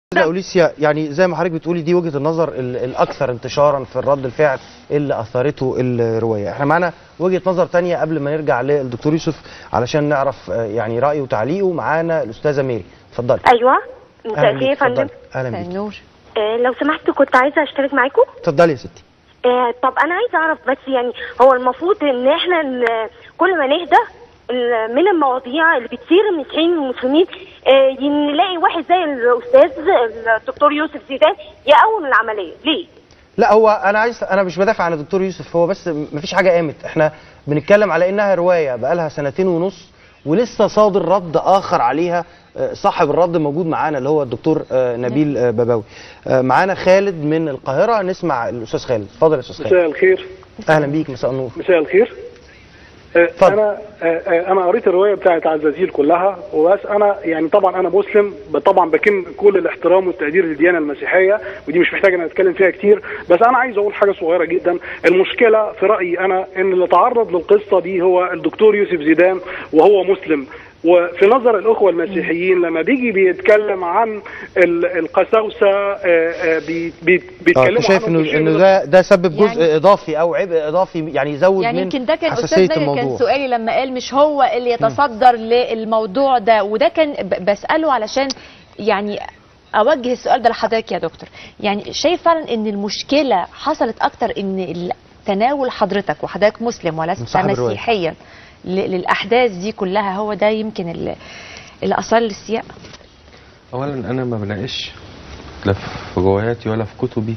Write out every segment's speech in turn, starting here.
لا أوليسيا يعني زي ما حضرتك بتقولي دي وجهة النظر ال- الأكثر انتشارا في الرد الفعل اللي أثرته الرواية احنا معانا وجهة نظر تانية قبل ما نرجع للدكتور يوسف علشان نعرف آه، يعني رأيه وتعليقه معانا الأستاذة ميري اتفضلي ايوه مساء أهلا الخير يا بيك فندم اتفضلي أهلا بيك النور آه لو سمحت كنت عايزه اشترك معاكم اتفضلي يا ستي آه طب انا عايزه اعرف بس يعني هو المفروض ان احنا ن- كل ما نهدى ال- من المواضيع اللي بتصير المسيحيين والمسلمين آه نلاقي واحد زي الاستاذ الدكتور يوسف زيدان يقوم العمليه ليه؟ لا هو انا عايز انا مش بدافع عن الدكتور يوسف هو بس مفيش حاجه قامت احنا بنتكلم على انها روايه بقالها سنتين ونص ولسه صادر رد اخر عليها آه، صاحب الرد موجود معانا اللي هو الدكتور آه، نبيل آه، بباوي آه، معانا خالد من القاهره نسمع الاستاذ خالد اتفضل يا استاذ خالد مساء الخير اهلا بيك مساء النور مساء الخير آه، اتفضل. انا آه، آه، انا قريت الروايه بتاعت عزازيل كلها وبس انا يعني طبعا انا مسلم ب- طبعا بكن كل الاحترام والتقدير للديانه المسيحيه ودي مش محتاج ان اتكلم فيها كتير بس انا عايز اقول حاجه صغيره جدا المشكله في رايي انا ان اللي تعرض للقصه دي هو الدكتور يوسف زيدان وهو مسلم وفي نظر الاخوه المسيحيين لما بيجي بيتكلم عن ال- القساوسه آه، آه، بي- بي- اه بيتكلموا انت شايف عنهم انه بشيء انه من ده ده سبب جزء يعني- اضافي او عبء اضافي يعني يزود يعني من يمكن ده كان حساسيه استاذ ناجي الموضوع كان سؤالي لما قال مش هو اللي يتصدر للموضوع ده وده كان ب- بساله علشان يعني اوجه السؤال ده لحضرتك يا دكتور يعني شايف فعلا ان المشكله حصلت اكتر ان ال- تناول حضرتك وحضرتك مسلم ولست صاحب الرواية. مسيحيا ل- للاحداث دي كلها هو ده يمكن ال- اللي اثار للسياق اولا انا ما بناقش لا في رواياتي ولا في كتبي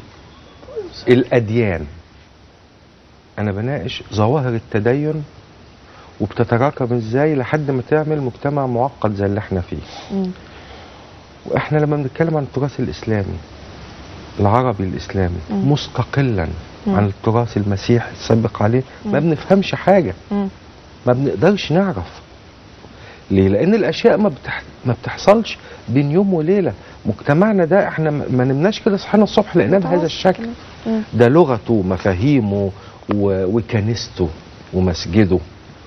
الاديان انا بناقش ظواهر التدين وبتتراكم ازاي لحد ما تعمل مجتمع معقد زي اللي احنا فيه مم. واحنا لما بنتكلم عن التراث الاسلامي العربي الاسلامي مم. مستقلا مم. عن التراث المسيحي السابق عليه ما مم. بنفهمش حاجه مم. ما بنقدرش نعرف ليه لان الاشياء ما بتح... ما بتحصلش بين يوم وليله مجتمعنا ده احنا ما ما نمناش كده صحينا الصبح لقيناه بهذا الشكل مم. ده لغته ومفاهيمه و... وكنيسته ومسجده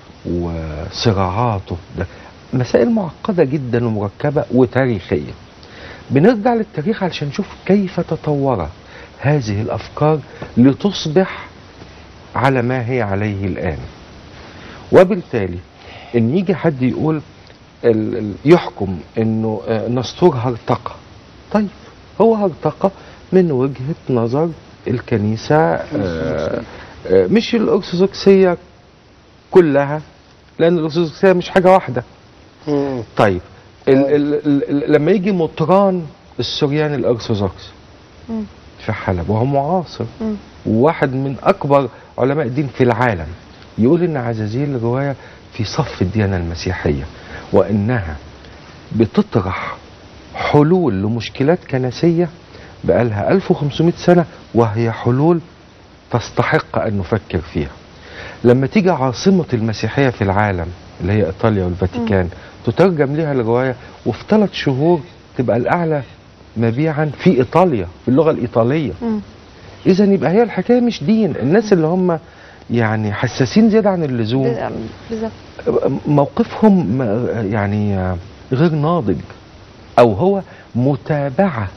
وصراعاته ده مسائل معقده جدا ومركبه وتاريخيه بنرجع للتاريخ علشان نشوف كيف تطورت هذه الافكار لتصبح على ما هي عليه الان وبالتالي ان يجي حد يقول ال- ال- يحكم انه آه، نسطور هرطقه طيب هو هرطقه من وجهه نظر الكنيسه آه، آه، مش الارثوذكسيه كلها لان الارثوذكسيه مش حاجه واحده طيب ال ال ال ال لما يجي مطران السوريان الارثوذكس مم. في حلب وهو معاصر مم. وواحد من اكبر علماء الدين في العالم يقول ان عزازيل روايه في صف الديانه المسيحيه وانها بتطرح حلول لمشكلات كنسيه بقالها 1500 سنه وهي حلول تستحق ان نفكر فيها. لما تيجي عاصمه المسيحيه في العالم اللي هي ايطاليا والفاتيكان تترجم لها الروايه وفي ثلاث شهور تبقى الاعلى مبيعا في ايطاليا في اللغه الايطاليه. مم. اذا يبقى هي الحكايه مش دين الناس اللي هم يعني حساسين زياده عن اللزوم بالظبط موقفهم م- يعني غير ناضج او هو متابعه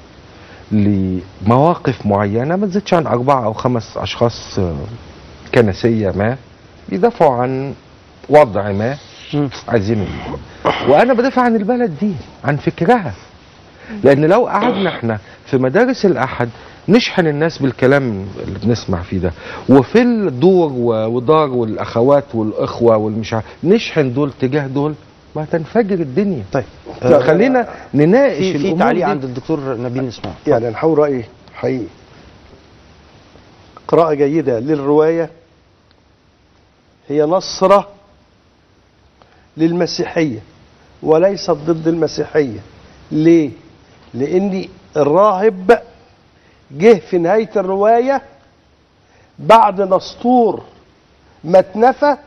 لمواقف معينه ما تزيدش عن اربعه او خمس اشخاص آه، كنسيه ما بيدافعوا عن وضع ما مم. عايزينه وانا بدافع عن البلد دي عن فكرها لان لو قعدنا احنا في مدارس الاحد نشحن الناس بالكلام اللي بنسمع فيه ده وفي الدور و- ودار والاخوات والاخوه والمش عارف نشحن دول تجاه دول ما تنفجر الدنيا طيب آه خلينا نناقش في في الامور تعليق دي. عند الدكتور نبيل نسمعه يعني انا هقول رايي حقيقي قراءة جيدة للرواية هي نصرة للمسيحية وليست ضد المسيحية ليه؟ لأن الراهب جه في نهاية الرواية بعد نسطور ما اتنفى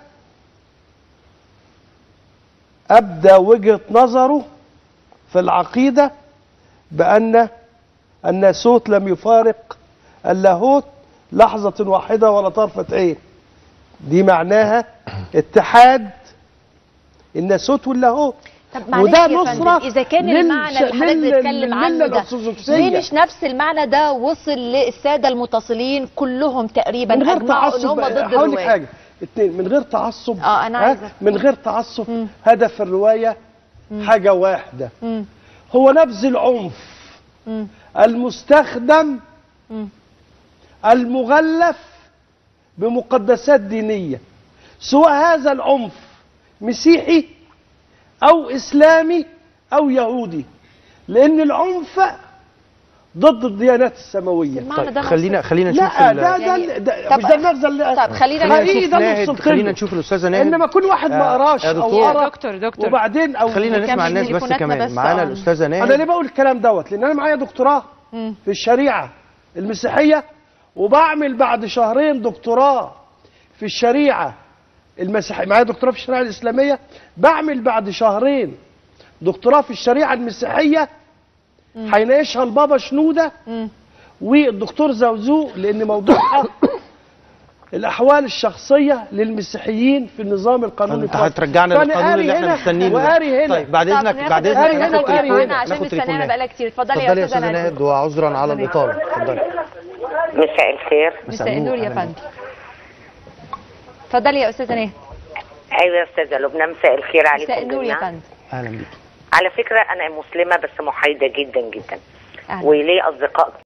أبدى وجهة نظره في العقيدة بأن الناسوت لم يفارق اللاهوت لحظة واحدة ولا طرفة عين دي معناها اتحاد الناسوت واللاهوت طب معلش وده يا فندم نصرة اذا كان لل- المعنى اللي حضرتك لل- بتتكلم للملة عنه ده الأرثوذكسية. ليه مش نفس المعنى ده وصل للساده المتصلين كلهم تقريبا من غير اجمعوا ان تعصب هم ضد هقول لك الروايه حاجه اتنين من غير تعصب اه، أنا ها؟ عايزة. من غير تعصب مم. هدف الروايه حاجه واحده مم. هو نبذ العنف مم. المستخدم مم. المغلف بمقدسات دينيه سواء هذا العنف مسيحي او اسلامي او يهودي لان العنف ضد الديانات السماويه المعنى ده خلينا مقصود. خلينا نشوف لا ال- ده يعني- ده, ده طب- مش ده المغزى اللي طب خلينا خلينا حقيقي نشوف ده اللي ناهد وصلت خلينا له. نشوف الاستاذه ناهد انما كل واحد ما آه، قراش يا او دكتور. قرا دكتور دكتور وبعدين او خلينا نكمل نسمع الناس بس تليفوناتنا كمان بس، معانا آه. الاستاذه انا ناهد ليه بقول الكلام دوت لان انا معايا دكتوراه مم. في الشريعه المسيحيه وبعمل بعد شهرين دكتوراه في الشريعه المسيحيه معايا دكتوراه في الشريعه الاسلاميه بعمل بعد شهرين دكتوراه في الشريعه المسيحيه هيناقشها البابا شنوده مم. والدكتور زوزو لان موضوعها الاحوال الشخصيه للمسيحيين في النظام القانوني انت في مصر. هترجعنا فأنا للقانون قاري اللي احنا هنا مستنيينه ده. وقاري هنا طيب بعد طب اذنك ناخد بعد التليفون اذنك هنا ناخد وقاري تليفون هنا عشان ناخد مستنيانا تليفون بقالها كتير اتفضلي يا اتفضلي يا استاذه استاذه ناهد ناهد وعذرا على الاطاله اتفضلي مساء الخير مساء النور يا أهلاً فندم اتفضلي يا استاذه ناهد ايوه يا استاذه لبنى مساء الخير عليكم مساء النور يا جميعاً. فندم اهلا بيك على فكره انا مسلمه بس محايده جدا جدا أهلا. ولي اصدقاء